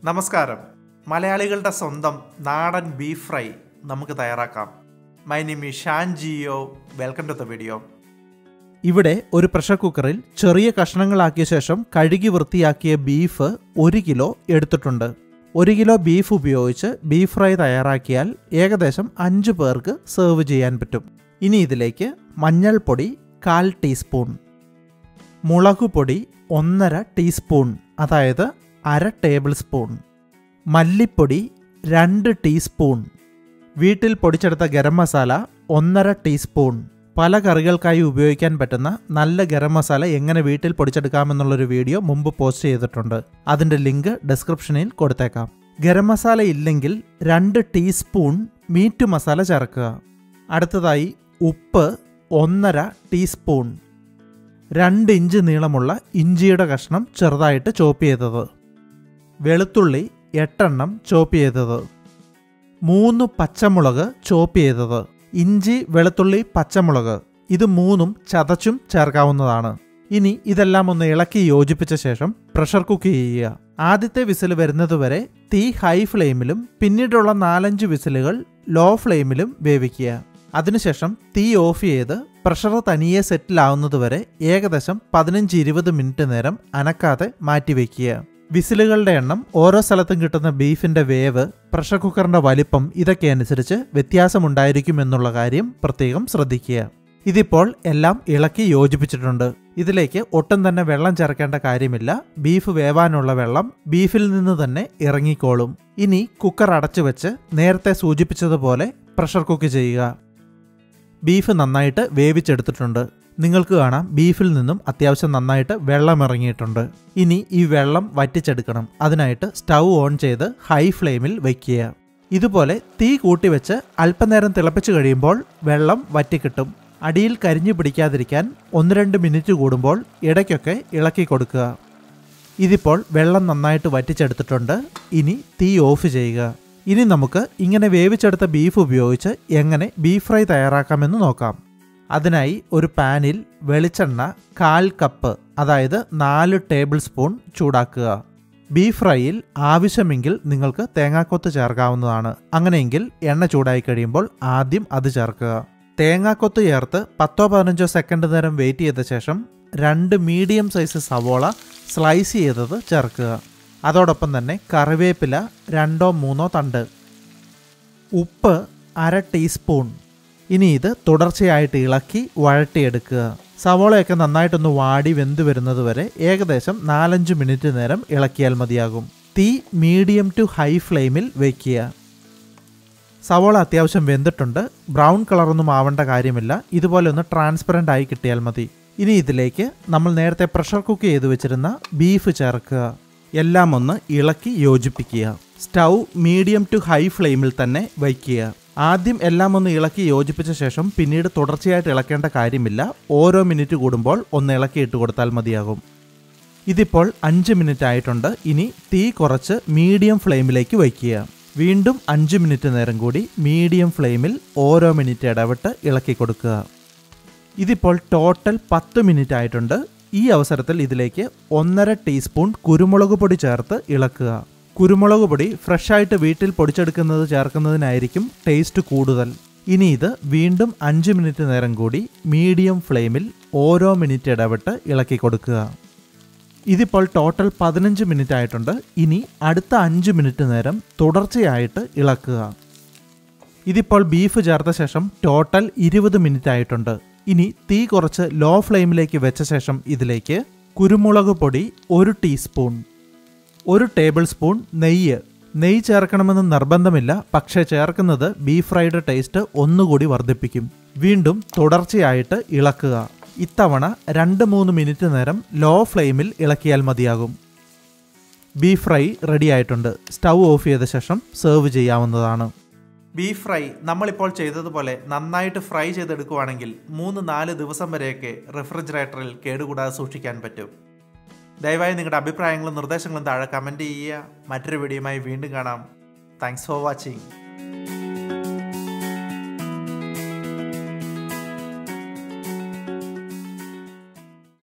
നമസ്കാരം മലയാളികളുടെ സ്വന്തം നാടൻ ബീഫ് ഫ്രൈ നമുക്ക് തയ്യാറാക്കാം my name is Shan Geo welcome to the video ഇവിടെ ഒരു പ്രഷർ കുക്കറിൽ ചെറിയ കഷ്ണങ്ങളാക്കിയ ശേഷം കഴുകി വൃത്തിയാക്കിയ ബീഫ് ഒരു കിലോ എടുത്തിട്ടുണ്ട് ഒരു കിലോ ബീഫ് ഉപയോഗിച്ച് ബീഫ് ഫ്രൈ തയ്യാറാക്കിയാൽ ഏകദേശം അഞ്ച് പേർക്ക് സെർവ് ചെയ്യാൻ പറ്റും ഇനി ഇതിലേക്ക് മഞ്ഞൾപ്പൊടി കാൽ ടീസ്പൂൺ മുളകുപൊടി ഒന്നര ടീസ്പൂൺ അതായത് അര ടേബിൾ സ്പൂൺ മല്ലിപ്പൊടി രണ്ട് ടീസ്പൂൺ വീട്ടിൽ പൊടിച്ചെടുത്ത ഗരം മസാല ഒന്നര ടീസ്പൂൺ പല കറികൾക്കായി ഉപയോഗിക്കാൻ പറ്റുന്ന നല്ല ഗരം മസാല എങ്ങനെ വീട്ടിൽ പൊടിച്ചെടുക്കാമെന്നുള്ളൊരു വീഡിയോ മുമ്പ് പോസ്റ്റ് ചെയ്തിട്ടുണ്ട് അതിൻ്റെ ലിങ്ക് ഡിസ്ക്രിപ്ഷനിൽ കൊടുത്തേക്കാം ഗരം മസാല ഇല്ലെങ്കിൽ രണ്ട് ടീസ്പൂൺ മീറ്റ് മസാല ചേർക്കുക അടുത്തതായി ഉപ്പ് ഒന്നര ടീസ്പൂൺ രണ്ട് ഇഞ്ച് നീളമുള്ള ഇഞ്ചിയുടെ കഷ്ണം ചെറുതായിട്ട് ചോപ്പ് ചെയ്തത് വെളുത്തുള്ളി എട്ടെണ്ണം ചോപ്പ് ചെയ്തത് മൂന്ന് പച്ചമുളക് ചോപ്പ് ചെയ്തത് ഇഞ്ചി വെളുത്തുള്ളി പച്ചമുളക് ഇത് മൂന്നും ചതച്ചും ചേർക്കാവുന്നതാണ് ഇനി ഇതെല്ലാം ഒന്ന് ഇളക്കി യോജിപ്പിച്ച ശേഷം പ്രഷർ കുക്ക് ചെയ്യുക ആദ്യത്തെ വിസിൽ വരുന്നതുവരെ തീ ഹൈ ഫ്ലെയിമിലും പിന്നീടുള്ള നാലഞ്ച് വിസിലുകൾ ലോ ഫ്ലെയിമിലും വേവിക്കുക അതിനുശേഷം തീ ഓഫ് ചെയ്ത് പ്രഷർ തനിയെ സെറ്റിലാവുന്നതുവരെ ഏകദേശം പതിനഞ്ച് ഇരുപത് മിനിറ്റ് നേരം അനക്കാതെ മാറ്റിവെക്കുക വിസിലുകളുടെ എണ്ണം ഓരോ സ്ഥലത്തും കിട്ടുന്ന ബീഫിന്റെ വേവ് പ്രഷർ കുക്കറിന്റെ വലിപ്പം ഇതൊക്കെ അനുസരിച്ച് വ്യത്യാസമുണ്ടായിരിക്കും എന്നുള്ള കാര്യം പ്രത്യേകം ശ്രദ്ധിക്കുക ഇതിപ്പോൾ എല്ലാം ഇളക്കി യോജിപ്പിച്ചിട്ടുണ്ട് ഇതിലേക്ക് ഒട്ടും തന്നെ വെള്ളം ചേർക്കേണ്ട കാര്യമില്ല ബീഫ് വേവാനുള്ള വെള്ളം ബീഫിൽ നിന്ന് തന്നെ ഇറങ്ങിക്കോളും ഇനി കുക്കർ അടച്ചു വെച്ച് നേരത്തെ സൂചിപ്പിച്ചതുപോലെ പ്രഷർ കുക്ക് ചെയ്യുക ബീഫ് നന്നായിട്ട് വേവിച്ചെടുത്തിട്ടുണ്ട് നിങ്ങൾക്ക് കാണാം ബീഫിൽ നിന്നും അത്യാവശ്യം നന്നായിട്ട് വെള്ളം ഇറങ്ങിയിട്ടുണ്ട് ഇനി ഈ വെള്ളം വറ്റിച്ചെടുക്കണം അതിനായിട്ട് സ്റ്റൗ ഓൺ ചെയ്ത് ഹൈ ഫ്ലെയിമിൽ വയ്ക്കുക ഇതുപോലെ തീ കൂട്ടി വെച്ച് അല്പനേരം തിളപ്പിച്ച് കഴിയുമ്പോൾ വെള്ളം വറ്റിക്കിട്ടും അടിയിൽ കരിഞ്ഞു പിടിക്കാതിരിക്കാൻ ഒന്ന് രണ്ട് മിനിറ്റ് കൂടുമ്പോൾ ഇടയ്ക്കൊക്കെ ഇളക്കി കൊടുക്കുക ഇതിപ്പോൾ വെള്ളം നന്നായിട്ട് വറ്റിച്ചെടുത്തിട്ടുണ്ട് ഇനി തീ ഓഫ് ചെയ്യുക ഇനി നമുക്ക് ഇങ്ങനെ വേവിച്ചെടുത്ത ബീഫ് ഉപയോഗിച്ച് എങ്ങനെ ബീഫ് ഫ്രൈ തയ്യാറാക്കാമെന്ന് നോക്കാം അതിനായി ഒരു പാനിൽ വെളിച്ചെണ്ണ കാൽ കപ്പ് അതായത് നാല് ടേബിൾ സ്പൂൺ ചൂടാക്കുക ബീഫ് ഫ്രൈയിൽ ആവശ്യമെങ്കിൽ നിങ്ങൾക്ക് തേങ്ങാക്കൊത്ത് ചേർക്കാവുന്നതാണ് അങ്ങനെയെങ്കിൽ എണ്ണ ചൂടായി കഴിയുമ്പോൾ ആദ്യം അത് ചേർക്കുക തേങ്ങാക്കൊത്ത് ചേർത്ത് പത്തോ പതിനഞ്ചോ സെക്കൻഡ് നേരം വെയിറ്റ് ചെയ്ത ശേഷം രണ്ട് മീഡിയം സൈസ് സവോള സ്ലൈസ് ചെയ്തത് ചേർക്കുക അതോടൊപ്പം തന്നെ കറിവേപ്പില രണ്ടോ മൂന്നോ തണ്ട് ഉപ്പ് അര ടീസ്പൂൺ ഇനി ഇത് തുടർച്ചയായിട്ട് ഇളക്കി വഴട്ടിയെടുക്കുക സവോളയൊക്കെ നന്നായിട്ടൊന്ന് വാടി വെന്ത് വരുന്നത് വരെ ഏകദേശം നാലഞ്ച് മിനിറ്റ് നേരം ഇളക്കിയാൽ മതിയാകും തീ മീഡിയം ടു ഹൈ ഫ്ലെയിമിൽ വയ്ക്കുക സവോള അത്യാവശ്യം വെന്തിട്ടുണ്ട് ബ്രൗൺ കളറൊന്നും ആവേണ്ട കാര്യമില്ല ഇതുപോലെ ഒന്ന് ട്രാൻസ്പെറൻ്റ് ആയി കിട്ടിയാൽ മതി ഇനി ഇതിലേക്ക് നമ്മൾ നേരത്തെ പ്രഷർ കുക്ക് ചെയ്ത് വെച്ചിരുന്ന ബീഫ് ചേർക്കുക എല്ലാം ഒന്ന് ഇളക്കി യോജിപ്പിക്കുക സ്റ്റൗ മീഡിയം ടു ഹൈ ഫ്ലെയിമിൽ തന്നെ വയ്ക്കുക ആദ്യം എല്ലാം ഒന്ന് ഇളക്കി യോജിപ്പിച്ച ശേഷം പിന്നീട് തുടർച്ചയായിട്ട് ഇളക്കേണ്ട കാര്യമില്ല ഓരോ മിനിറ്റ് കൂടുമ്പോൾ ഒന്ന് ഇളക്കി ഇട്ട് കൊടുത്താൽ മതിയാകും ഇതിപ്പോൾ അഞ്ച് മിനിറ്റ് ആയിട്ടുണ്ട് ഇനി തീ കുറച്ച് മീഡിയം ഫ്ലെയിമിലേക്ക് വയ്ക്കുക വീണ്ടും അഞ്ച് മിനിറ്റ് നേരം കൂടി മീഡിയം ഫ്ലെയിമിൽ ഓരോ മിനിറ്റ് ഇടവിട്ട് ഇളക്കി കൊടുക്കുക ഇതിപ്പോൾ ടോട്ടൽ പത്ത് മിനിറ്റ് ആയിട്ടുണ്ട് ഈ അവസരത്തിൽ ഇതിലേക്ക് ഒന്നര ടീസ്പൂൺ കുരുമുളക് പൊടി ചേർത്ത് ഇളക്കുക കുരുമുളക് പൊടി ഫ്രഷായിട്ട് വീട്ടിൽ പൊടിച്ചെടുക്കുന്നത് ചേർക്കുന്നതിനായിരിക്കും ടേസ്റ്റ് കൂടുതൽ ഇനി ഇത് വീണ്ടും അഞ്ച് മിനിറ്റ് നേരം കൂടി മീഡിയം ഫ്ലെയിമിൽ ഓരോ മിനിറ്റ് ഇടവിട്ട് ഇളക്കി കൊടുക്കുക ഇതിപ്പോൾ ടോട്ടൽ പതിനഞ്ച് മിനിറ്റ് ആയിട്ടുണ്ട് ഇനി അടുത്ത അഞ്ച് മിനിറ്റ് നേരം തുടർച്ചയായിട്ട് ഇളക്കുക ഇതിപ്പോൾ ബീഫ് ചേർത്ത ശേഷം ടോട്ടൽ ഇരുപത് മിനിറ്റ് ആയിട്ടുണ്ട് ഇനി തീ കുറച്ച് ലോ ഫ്ലെയിമിലേക്ക് വെച്ച ശേഷം ഇതിലേക്ക് കുരുമുളക് പൊടി ഒരു ടീസ്പൂൺ ഒരു ടേബിൾ സ്പൂൺ നെയ്യ് നെയ്യ് ചേർക്കണമെന്ന് നിർബന്ധമില്ല പക്ഷേ ചേർക്കുന്നത് ബീഫ് ഫ്രൈഡ് ടേസ്റ്റ് ഒന്നുകൂടി വർദ്ധിപ്പിക്കും വീണ്ടും തുടർച്ചയായിട്ട് ഇളക്കുക ഇത്തവണ രണ്ട് മൂന്ന് മിനിറ്റ് നേരം ലോ ഫ്ലെയിമിൽ ഇളക്കിയാൽ മതിയാകും ബീഫ് ഫ്രൈ റെഡി ആയിട്ടുണ്ട് സ്റ്റൗ ഓഫ് ചെയ്ത ശേഷം സെർവ് ചെയ്യാവുന്നതാണ് ബീഫ് ഫ്രൈ നമ്മളിപ്പോൾ ചെയ്തതുപോലെ നന്നായിട്ട് ഫ്രൈ ചെയ്തെടുക്കുവാണെങ്കിൽ മൂന്ന് നാല് ദിവസം വരെയൊക്കെ റെഫ്രിജറേറ്ററിൽ കേടുകൂടാതെ സൂക്ഷിക്കാൻ പറ്റും ദയവായി നിങ്ങളുടെ അഭിപ്രായങ്ങളും നിർദ്ദേശങ്ങളും താഴെ കമൻറ്റ് ചെയ്യുക മറ്റൊരു വീഡിയോയുമായി വീണ്ടും കാണാം താങ്ക്സ് ഫോർ വാച്ചിങ്